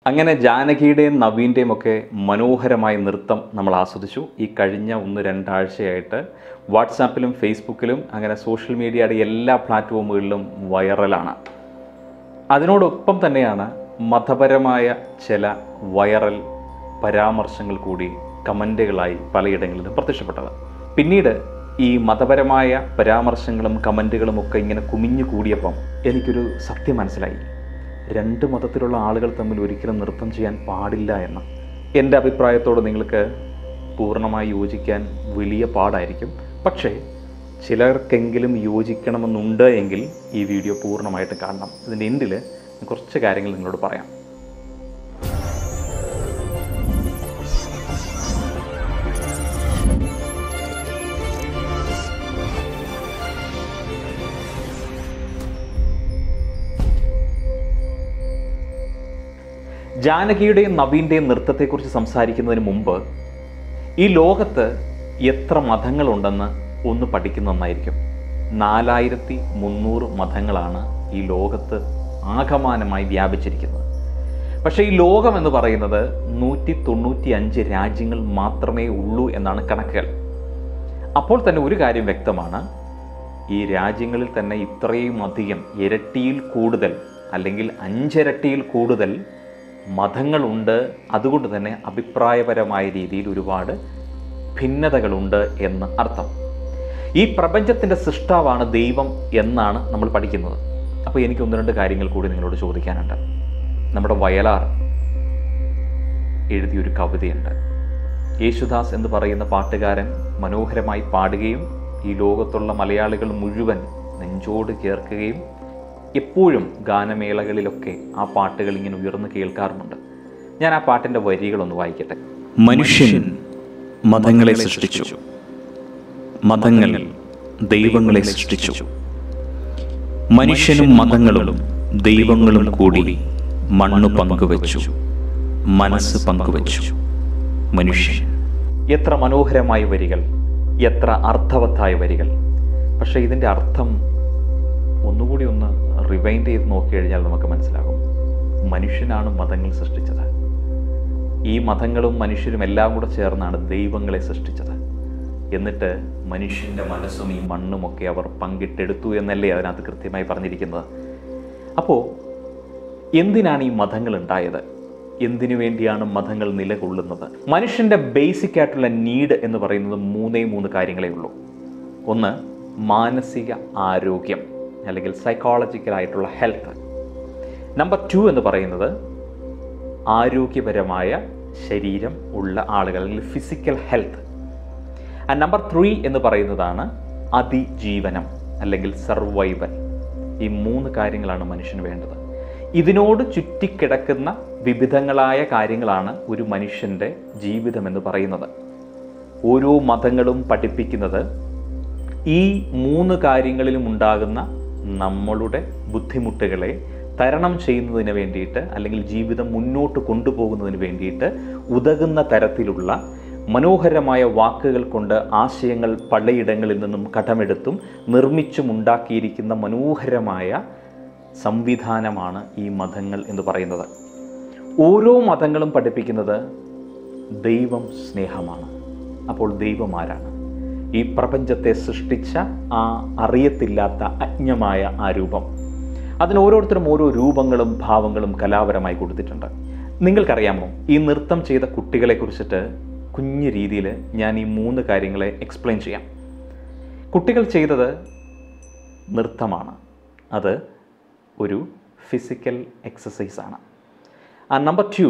അങ്ങനെ ജാനകിയുടെയും നവീൻ്റെയും ഒക്കെ മനോഹരമായ നൃത്തം നമ്മൾ ആസ്വദിച്ചു ഈ കഴിഞ്ഞ ഒന്ന് രണ്ടാഴ്ചയായിട്ട് വാട്സാപ്പിലും ഫേസ്ബുക്കിലും അങ്ങനെ സോഷ്യൽ മീഡിയയുടെ എല്ലാ പ്ലാറ്റ്ഫോമുകളിലും വൈറലാണ് അതിനോടൊപ്പം തന്നെയാണ് മതപരമായ ചില വൈറൽ പരാമർശങ്ങൾ കൂടി കമൻറ്റുകളായി പലയിടങ്ങളിലും പ്രത്യക്ഷപ്പെട്ടത് പിന്നീട് ഈ മതപരമായ പരാമർശങ്ങളും കമൻറ്റുകളും ഒക്കെ ഇങ്ങനെ കുമിഞ്ഞു കൂടിയപ്പം എനിക്കൊരു സത്യം മനസ്സിലായി രണ്ട് മതത്തിലുള്ള ആളുകൾ തമ്മിൽ ഒരിക്കലും നൃത്തം ചെയ്യാൻ പാടില്ല എന്ന് എൻ്റെ അഭിപ്രായത്തോട് നിങ്ങൾക്ക് പൂർണ്ണമായി യോജിക്കാൻ വലിയ പാടായിരിക്കും പക്ഷേ ചിലർക്കെങ്കിലും യോജിക്കണമെന്നുണ്ട് എങ്കിൽ ഈ വീഡിയോ പൂർണ്ണമായിട്ട് കാണണം ഇതിൻ്റെ എൻഡിൽ കുറച്ച് കാര്യങ്ങൾ നിങ്ങളോട് പറയാം ജാനകിയുടെയും നവീൻ്റെയും നൃത്തത്തെക്കുറിച്ച് സംസാരിക്കുന്നതിന് മുമ്പ് ഈ ലോകത്ത് എത്ര മതങ്ങളുണ്ടെന്ന് ഒന്ന് പഠിക്കുന്ന നന്നായിരിക്കും നാലായിരത്തി മുന്നൂറ് മതങ്ങളാണ് ഈ ലോകത്ത് ആകമാനമായി വ്യാപിച്ചിരിക്കുന്നത് പക്ഷേ ഈ ലോകം എന്ന് പറയുന്നത് നൂറ്റി തൊണ്ണൂറ്റി അഞ്ച് രാജ്യങ്ങൾ മാത്രമേ ഉള്ളൂ എന്നാണ് കണക്കുകൾ അപ്പോൾ തന്നെ ഒരു കാര്യം വ്യക്തമാണ് ഈ രാജ്യങ്ങളിൽ തന്നെ ഇത്രയും അധികം ഇരട്ടിയിൽ കൂടുതൽ അല്ലെങ്കിൽ അഞ്ചിരട്ടിയിൽ കൂടുതൽ മതങ്ങളുണ്ട് അതുകൊണ്ട് തന്നെ അഭിപ്രായപരമായ രീതിയിൽ ഒരുപാട് ഭിന്നതകളുണ്ട് എന്ന് അർത്ഥം ഈ പ്രപഞ്ചത്തിൻ്റെ സൃഷ്ടാവാണ് ദൈവം എന്നാണ് നമ്മൾ പഠിക്കുന്നത് അപ്പോൾ എനിക്ക് ഒന്ന് രണ്ട് കാര്യങ്ങൾ കൂടി നിങ്ങളോട് ചോദിക്കാനുണ്ട് നമ്മുടെ വയലാർ എഴുതിയൊരു കവിതയുണ്ട് യേശുദാസ് എന്ന് പറയുന്ന പാട്ടുകാരൻ മനോഹരമായി പാടുകയും ഈ ലോകത്തുള്ള മലയാളികൾ മുഴുവൻ നെഞ്ചോട് ചേർക്കുകയും എപ്പോഴും ഗാനമേളകളിലൊക്കെ ആ പാട്ടുകൾ ഇങ്ങനെ ഉയർന്നു കേൾക്കാറുമുണ്ട് ഞാൻ ആ പാട്ടിൻ്റെ വരികളൊന്ന് വായിക്കട്ടെ മനുഷ്യൻ മതങ്ങളെ സൃഷ്ടിച്ചു മതങ്ങൾ ദൈവങ്ങളെ സൃഷ്ടിച്ചു മനുഷ്യനും മതങ്ങളും ദൈവങ്ങളും കൂടി മണ്ണ് പങ്കുവച്ചു മനസ്സ് പങ്കുവച്ചു മനുഷ്യൻ എത്ര മനോഹരമായ വരികൾ എത്ര അർത്ഥവത്തായ വരികൾ പക്ഷേ ഇതിൻ്റെ അർത്ഥം ഒന്നുകൂടി ഒന്ന് റിവൈൻഡ് ചെയ്ത് നോക്കി കഴിഞ്ഞാൽ നമുക്ക് മനസ്സിലാകും മനുഷ്യനാണ് മതങ്ങൾ സൃഷ്ടിച്ചത് ഈ മതങ്ങളും മനുഷ്യരും എല്ലാം കൂടെ ചേർന്നാണ് ദൈവങ്ങളെ സൃഷ്ടിച്ചത് എന്നിട്ട് മനുഷ്യൻ്റെ മനസ്സും ഈ മണ്ണുമൊക്കെ അവർ പങ്കിട്ടെടുത്തു എന്നല്ലേ അതിനകത്ത് കൃത്യമായി പറഞ്ഞിരിക്കുന്നത് അപ്പോൾ എന്തിനാണ് ഈ മതങ്ങൾ ഉണ്ടായത് എന്തിനു വേണ്ടിയാണ് മതങ്ങൾ നിലകൊള്ളുന്നത് മനുഷ്യൻ്റെ ബേസിക് ആയിട്ടുള്ള നീഡ് എന്ന് പറയുന്നത് മൂന്നേ മൂന്ന് കാര്യങ്ങളേ ഉള്ളൂ ഒന്ന് മാനസിക ആരോഗ്യം അല്ലെങ്കിൽ സൈക്കോളജിക്കലായിട്ടുള്ള ഹെൽത്ത് നമ്പർ ടു എന്ന് പറയുന്നത് ആരോഗ്യപരമായ ശരീരം ഉള്ള ആളുകൾ അല്ലെങ്കിൽ physical health and number three എന്ന് പറയുന്നതാണ് അതിജീവനം അല്ലെങ്കിൽ സർവൈവൽ ഈ മൂന്ന് കാര്യങ്ങളാണ് മനുഷ്യന് വേണ്ടത് ഇതിനോട് ചുറ്റിക്കിടക്കുന്ന വിവിധങ്ങളായ കാര്യങ്ങളാണ് ഒരു മനുഷ്യൻ്റെ ജീവിതം എന്ന് പറയുന്നത് ഓരോ മതങ്ങളും പഠിപ്പിക്കുന്നത് ഈ മൂന്ന് കാര്യങ്ങളിലും ഉണ്ടാകുന്ന നമ്മളുടെ ബുദ്ധിമുട്ടുകളെ തരണം ചെയ്യുന്നതിന് വേണ്ടിയിട്ട് അല്ലെങ്കിൽ ജീവിതം മുന്നോട്ട് കൊണ്ടുപോകുന്നതിന് വേണ്ടിയിട്ട് ഉതകുന്ന തരത്തിലുള്ള മനോഹരമായ വാക്കുകൾ കൊണ്ട് ആശയങ്ങൾ പലയിടങ്ങളിൽ നിന്നും കടമെടുത്തും നിർമ്മിച്ചും ഉണ്ടാക്കിയിരിക്കുന്ന മനോഹരമായ സംവിധാനമാണ് ഈ മതങ്ങൾ എന്ന് പറയുന്നത് ഓരോ മതങ്ങളും പഠിപ്പിക്കുന്നത് ദൈവം സ്നേഹമാണ് അപ്പോൾ ദൈവം ആരാണ് ഈ പ്രപഞ്ചത്തെ സൃഷ്ടിച്ച ആ അറിയത്തില്ലാത്ത അജ്ഞമായ ആ രൂപം അതിന് ഓരോരുത്തരും ഓരോ രൂപങ്ങളും ഭാവങ്ങളും കലാപരമായി കൊടുത്തിട്ടുണ്ട് നിങ്ങൾക്കറിയാമോ ഈ നൃത്തം ചെയ്ത കുട്ടികളെ കുറിച്ചിട്ട് കുഞ്ഞു രീതിയിൽ ഞാൻ ഈ മൂന്ന് കാര്യങ്ങളെ എക്സ്പ്ലെയിൻ ചെയ്യാം കുട്ടികൾ ചെയ്തത് നൃത്തമാണ് അത് ഒരു ഫിസിക്കൽ എക്സസൈസാണ് ആ നമ്പർ ടു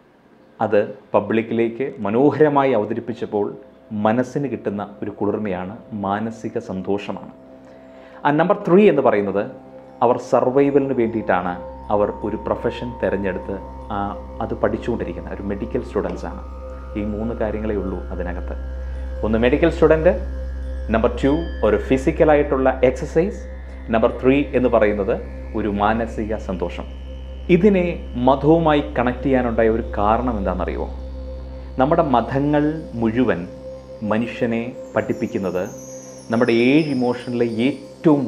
അത് പബ്ലിക്കിലേക്ക് മനോഹരമായി അവതരിപ്പിച്ചപ്പോൾ മനസ്സിന് കിട്ടുന്ന ഒരു കുളിർമയാണ് മാനസിക സന്തോഷമാണ് ആ നമ്പർ ത്രീ എന്ന് പറയുന്നത് അവർ സർവൈവലിന് വേണ്ടിയിട്ടാണ് അവർ ഒരു പ്രൊഫഷൻ തിരഞ്ഞെടുത്ത് ആ, അത് പഠിച്ചുകൊണ്ടിരിക്കുന്നത് ഒരു മെഡിക്കൽ സ്റ്റുഡൻസ് ആണ് ഈ മൂന്ന് കാര്യങ്ങളേ ഉള്ളൂ അതിനകത്ത് ഒന്ന് മെഡിക്കൽ സ്റ്റുഡൻറ്റ് നമ്പർ ടു ഒരു ഫിസിക്കലായിട്ടുള്ള എക്സസൈസ് നമ്പർ ത്രീ എന്ന് പറയുന്നത് ഒരു മാനസിക സന്തോഷം ഇതിനെ മതവുമായി കണക്ട് ചെയ്യാനുണ്ടായ ഒരു കാരണം എന്താണെന്നറിയുമോ നമ്മുടെ മതങ്ങൾ മുഴുവൻ മനുഷ്യനെ പഠിപ്പിക്കുന്നത് നമ്മുടെ ഏഴ് ഇമോഷനിലെ ഏറ്റവും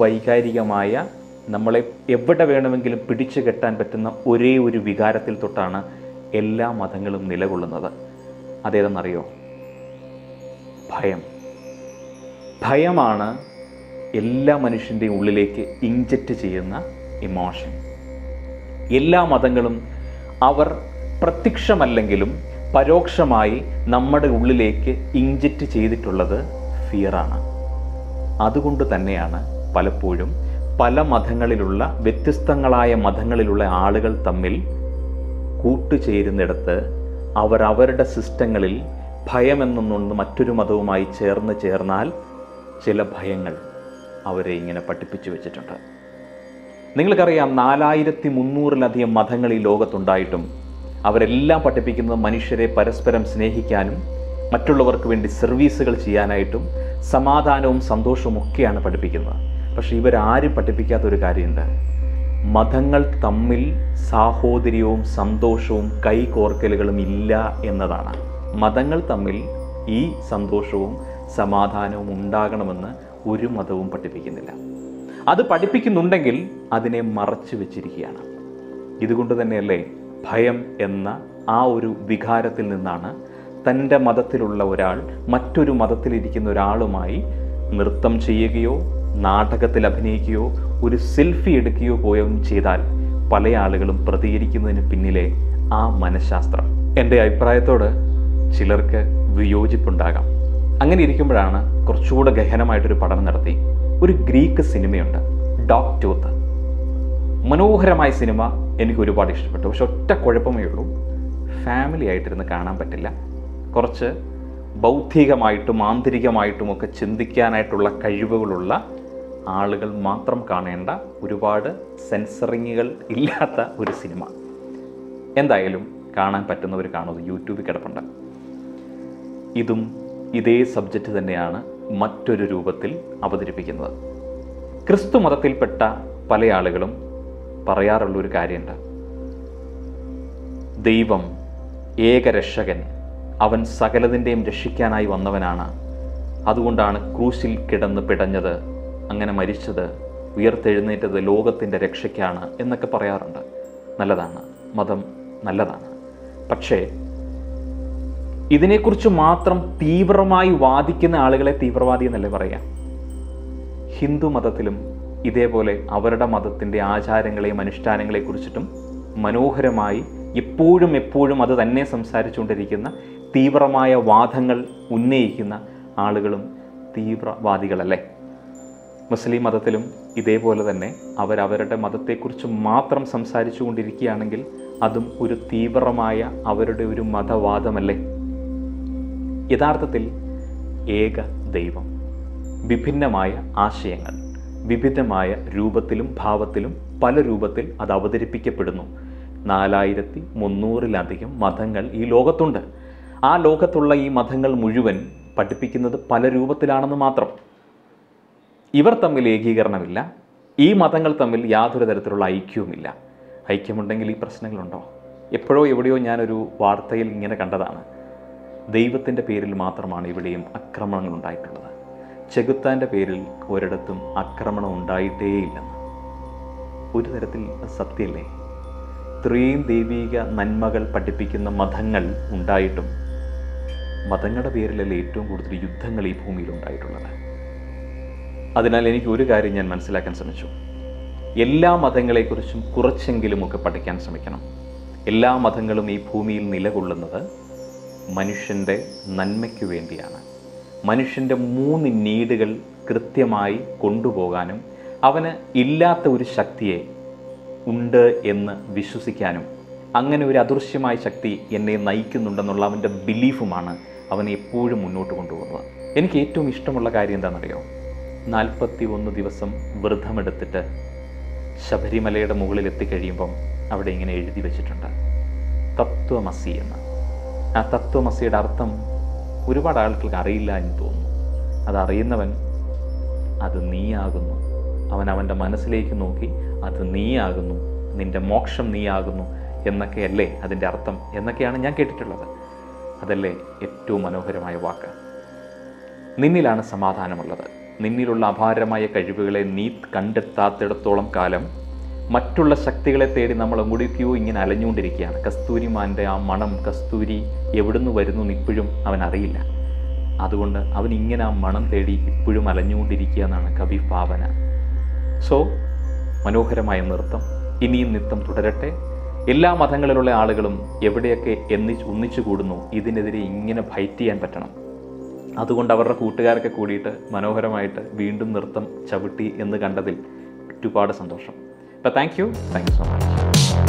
വൈകാരികമായ നമ്മളെ എവിടെ വേണമെങ്കിലും പിടിച്ചു കെട്ടാൻ പറ്റുന്ന ഒരേ ഒരു വികാരത്തിൽ തൊട്ടാണ് എല്ലാ മതങ്ങളും നിലകൊള്ളുന്നത് അതേതെന്നറിയോ ഭയം ഭയമാണ് എല്ലാ മനുഷ്യൻ്റെയും ഉള്ളിലേക്ക് ഇഞ്ചക്റ്റ് ചെയ്യുന്ന ഇമോഷൻ എല്ലാ മതങ്ങളും അവർ പ്രത്യക്ഷമല്ലെങ്കിലും പരോക്ഷമായി നമ്മുടെ ഉള്ളിലേക്ക് ഇഞ്ചക്റ്റ് ചെയ്തിട്ടുള്ളത് ഫിയറാണ് അതുകൊണ്ട് തന്നെയാണ് പലപ്പോഴും പല മതങ്ങളിലുള്ള വ്യത്യസ്തങ്ങളായ മതങ്ങളിലുള്ള ആളുകൾ തമ്മിൽ കൂട്ടുചേരുന്നിടത്ത് അവർ അവരുടെ സിസ്റ്റങ്ങളിൽ ഭയമെന്നൊന്ന് മറ്റൊരു മതവുമായി ചേർന്ന് ചേർന്നാൽ ചില ഭയങ്ങൾ അവരെ ഇങ്ങനെ പഠിപ്പിച്ചു വെച്ചിട്ടുണ്ട് നിങ്ങൾക്കറിയാം നാലായിരത്തി മുന്നൂറിലധികം മതങ്ങൾ ഈ ലോകത്തുണ്ടായിട്ടും അവരെല്ലാം പഠിപ്പിക്കുന്നത് മനുഷ്യരെ പരസ്പരം സ്നേഹിക്കാനും മറ്റുള്ളവർക്ക് വേണ്ടി സർവീസുകൾ ചെയ്യാനായിട്ടും സമാധാനവും സന്തോഷവും ഒക്കെയാണ് പഠിപ്പിക്കുന്നത് പക്ഷേ ഇവരാരും പഠിപ്പിക്കാത്ത ഒരു കാര്യമുണ്ട് മതങ്ങൾ തമ്മിൽ സാഹോദര്യവും സന്തോഷവും കൈകോർക്കലുകളും ഇല്ല എന്നതാണ് മതങ്ങൾ തമ്മിൽ ഈ സന്തോഷവും സമാധാനവും ഉണ്ടാകണമെന്ന് ഒരു മതവും പഠിപ്പിക്കുന്നില്ല അത് പഠിപ്പിക്കുന്നുണ്ടെങ്കിൽ അതിനെ മറച്ചു വെച്ചിരിക്കുകയാണ് ഇതുകൊണ്ട് തന്നെയല്ലേ ഭയം എന്ന ആ ഒരു വികാരത്തിൽ നിന്നാണ് തൻ്റെ മതത്തിലുള്ള ഒരാൾ മറ്റൊരു മതത്തിലിരിക്കുന്ന ഒരാളുമായി നൃത്തം ചെയ്യുകയോ നാടകത്തിൽ അഭിനയിക്കുകയോ ഒരു സെൽഫി എടുക്കുകയോ പോയോ ചെയ്താൽ പല ആളുകളും പ്രതികരിക്കുന്നതിന് പിന്നിലെ ആ മനഃശാസ്ത്രം എൻ്റെ അഭിപ്രായത്തോട് ചിലർക്ക് വിയോജിപ്പുണ്ടാകാം അങ്ങനെ ഇരിക്കുമ്പോഴാണ് കുറച്ചുകൂടെ ഗഹനമായിട്ടൊരു പഠനം നടത്തി ഒരു ഗ്രീക്ക് സിനിമയുണ്ട് ഡോഗ് ടൂത്ത് മനോഹരമായ സിനിമ എനിക്ക് ഒരുപാട് ഇഷ്ടപ്പെട്ടു പക്ഷെ ഒറ്റ കുഴപ്പമേ ഉള്ളൂ ഫാമിലി ആയിട്ടിരുന്ന് കാണാൻ പറ്റില്ല കുറച്ച് ബൗദ്ധികമായിട്ടും ആന്തരികമായിട്ടും ഒക്കെ ചിന്തിക്കാനായിട്ടുള്ള കഴിവുകളുള്ള ആളുകൾ മാത്രം കാണേണ്ട ഒരുപാട് സെൻസറിങ്ങുകൾ ഇല്ലാത്ത ഒരു സിനിമ എന്തായാലും കാണാൻ പറ്റുന്നവർ കാണുന്നത് യൂട്യൂബിൽ കിടപ്പുണ്ട് ഇതും ഇതേ സബ്ജക്റ്റ് തന്നെയാണ് മറ്റൊരു രൂപത്തിൽ അവതരിപ്പിക്കുന്നത് ക്രിസ്തു മതത്തിൽപ്പെട്ട പല ആളുകളും പറയാറുള്ള ഒരു കാര്യമുണ്ട് ദൈവം ഏകരക്ഷകൻ അവൻ സകലതിൻ്റെയും രക്ഷിക്കാനായി വന്നവനാണ് അതുകൊണ്ടാണ് ക്രൂശിൽ കിടന്ന് പിടഞ്ഞത് അങ്ങനെ മരിച്ചത് ഉയർത്തെഴുന്നേറ്റത് ലോകത്തിൻ്റെ രക്ഷയ്ക്കാണ് എന്നൊക്കെ പറയാറുണ്ട് നല്ലതാണ് മതം നല്ലതാണ് പക്ഷേ ഇതിനെക്കുറിച്ച് മാത്രം തീവ്രമായി വാദിക്കുന്ന ആളുകളെ തീവ്രവാദി എന്നല്ലേ പറയാം ഹിന്ദു മതത്തിലും ഇതേപോലെ അവരുടെ മതത്തിൻ്റെ ആചാരങ്ങളെയും അനുഷ്ഠാനങ്ങളെ കുറിച്ചിട്ടും മനോഹരമായി എപ്പോഴും എപ്പോഴും അത് തന്നെ സംസാരിച്ചുകൊണ്ടിരിക്കുന്ന തീവ്രമായ വാദങ്ങൾ ഉന്നയിക്കുന്ന ആളുകളും തീവ്രവാദികളല്ലേ മുസ്ലിം മതത്തിലും ഇതേപോലെ തന്നെ അവരവരുടെ മതത്തെക്കുറിച്ച് മാത്രം സംസാരിച്ചു കൊണ്ടിരിക്കുകയാണെങ്കിൽ അതും ഒരു തീവ്രമായ അവരുടെ ഒരു മതവാദമല്ലേ യഥാർത്ഥത്തിൽ ഏക ദൈവം വിഭിന്നമായ ആശയങ്ങൾ വിവിധമായ രൂപത്തിലും ഭാവത്തിലും പല രൂപത്തിൽ അത് അവതരിപ്പിക്കപ്പെടുന്നു നാലായിരത്തി മുന്നൂറിലധികം മതങ്ങൾ ഈ ലോകത്തുണ്ട് ആ ലോകത്തുള്ള ഈ മതങ്ങൾ മുഴുവൻ പഠിപ്പിക്കുന്നത് പല രൂപത്തിലാണെന്ന് മാത്രം ഇവർ തമ്മിൽ ഏകീകരണമില്ല ഈ മതങ്ങൾ തമ്മിൽ യാതൊരു തരത്തിലുള്ള ഐക്യവുമില്ല ഐക്യമുണ്ടെങ്കിൽ ഈ പ്രശ്നങ്ങളുണ്ടോ എപ്പോഴോ എവിടെയോ ഞാനൊരു വാർത്തയിൽ ഇങ്ങനെ കണ്ടതാണ് ദൈവത്തിൻ്റെ പേരിൽ മാത്രമാണ് ഇവിടെയും ആക്രമണങ്ങൾ ഉണ്ടായിട്ടുള്ളത് ചെകുത്താൻ്റെ പേരിൽ ഒരിടത്തും ആക്രമണം ഉണ്ടായിട്ടേയില്ലെന്ന് ഒരു തരത്തിൽ അത് സത്യമല്ലേ ഇത്രയും ദൈവീക നന്മകൾ പഠിപ്പിക്കുന്ന മതങ്ങൾ ഉണ്ടായിട്ടും മതങ്ങളുടെ പേരിലല്ലേ ഏറ്റവും കൂടുതൽ യുദ്ധങ്ങൾ ഈ ഭൂമിയിൽ ഉണ്ടായിട്ടുള്ളത് അതിനാൽ എനിക്ക് ഒരു കാര്യം ഞാൻ മനസ്സിലാക്കാൻ ശ്രമിച്ചു എല്ലാ മതങ്ങളെക്കുറിച്ചും കുറച്ചെങ്കിലുമൊക്കെ പഠിക്കാൻ ശ്രമിക്കണം എല്ലാ മതങ്ങളും ഈ ഭൂമിയിൽ നിലകൊള്ളുന്നത് മനുഷ്യൻ്റെ നന്മയ്ക്ക് വേണ്ടിയാണ് മനുഷ്യൻ്റെ മൂന്ന് നീഡുകൾ കൃത്യമായി കൊണ്ടുപോകാനും അവന് ഇല്ലാത്ത ഒരു ശക്തിയെ ഉണ്ട് എന്ന് വിശ്വസിക്കാനും അങ്ങനെ ഒരു അദൃശ്യമായ ശക്തി എന്നെ നയിക്കുന്നുണ്ടെന്നുള്ള അവൻ്റെ ബിലീഫുമാണ് അവനെ എപ്പോഴും മുന്നോട്ട് കൊണ്ടുപോകുന്നത് എനിക്ക് ഏറ്റവും ഇഷ്ടമുള്ള കാര്യം എന്താണെന്നറിയോ നാൽപ്പത്തി ഒന്ന് ദിവസം വ്രതമെടുത്തിട്ട് ശബരിമലയുടെ മുകളിൽ എത്തിക്കഴിയുമ്പം അവിടെ ഇങ്ങനെ എഴുതി വെച്ചിട്ടുണ്ട് തത്വമസി എന്ന് ആ തത്വമസിയുടെ അർത്ഥം ഒരുപാട് ആളുകൾക്ക് അറിയില്ല എന്ന് തോന്നുന്നു അതറിയുന്നവൻ അത് നീയാകുന്നു അവൻ അവൻ്റെ മനസ്സിലേക്ക് നോക്കി അത് നീയാകുന്നു നിൻ്റെ മോക്ഷം നീയാകുന്നു എന്നൊക്കെയല്ലേ അതിൻ്റെ അർത്ഥം എന്നൊക്കെയാണ് ഞാൻ കേട്ടിട്ടുള്ളത് അതല്ലേ ഏറ്റവും മനോഹരമായ വാക്ക് നിന്നിലാണ് സമാധാനമുള്ളത് നിന്നിലുള്ള അപാരമായ കഴിവുകളെ നീ കണ്ടെത്താത്തിടത്തോളം കാലം മറ്റുള്ള ശക്തികളെ തേടി നമ്മൾ എങ്ങോട്ടേക്കോ ഇങ്ങനെ അലഞ്ഞുകൊണ്ടിരിക്കുകയാണ് കസ്തൂരിമാൻ്റെ ആ മണം കസ്തൂരി എവിടുന്ന് വരുന്നു എന്ന് ഇപ്പോഴും അവൻ അറിയില്ല അതുകൊണ്ട് അവൻ ഇങ്ങനെ ആ മണം തേടി ഇപ്പോഴും അലഞ്ഞുകൊണ്ടിരിക്കുക എന്നാണ് കവി ഭാവന സോ മനോഹരമായ നൃത്തം ഇനിയും നൃത്തം തുടരട്ടെ എല്ലാ മതങ്ങളിലുള്ള ആളുകളും എവിടെയൊക്കെ എന്നി ഒന്നിച്ചു കൂടുന്നു ഇതിനെതിരെ ഇങ്ങനെ ഫൈറ്റ് ചെയ്യാൻ പറ്റണം അതുകൊണ്ട് അവരുടെ കൂട്ടുകാരൊക്കെ കൂടിയിട്ട് മനോഹരമായിട്ട് വീണ്ടും നൃത്തം ചവിട്ടി എന്ന് കണ്ടതിൽ ഒരുപാട് സന്തോഷം അപ്പോൾ thank you thank you so much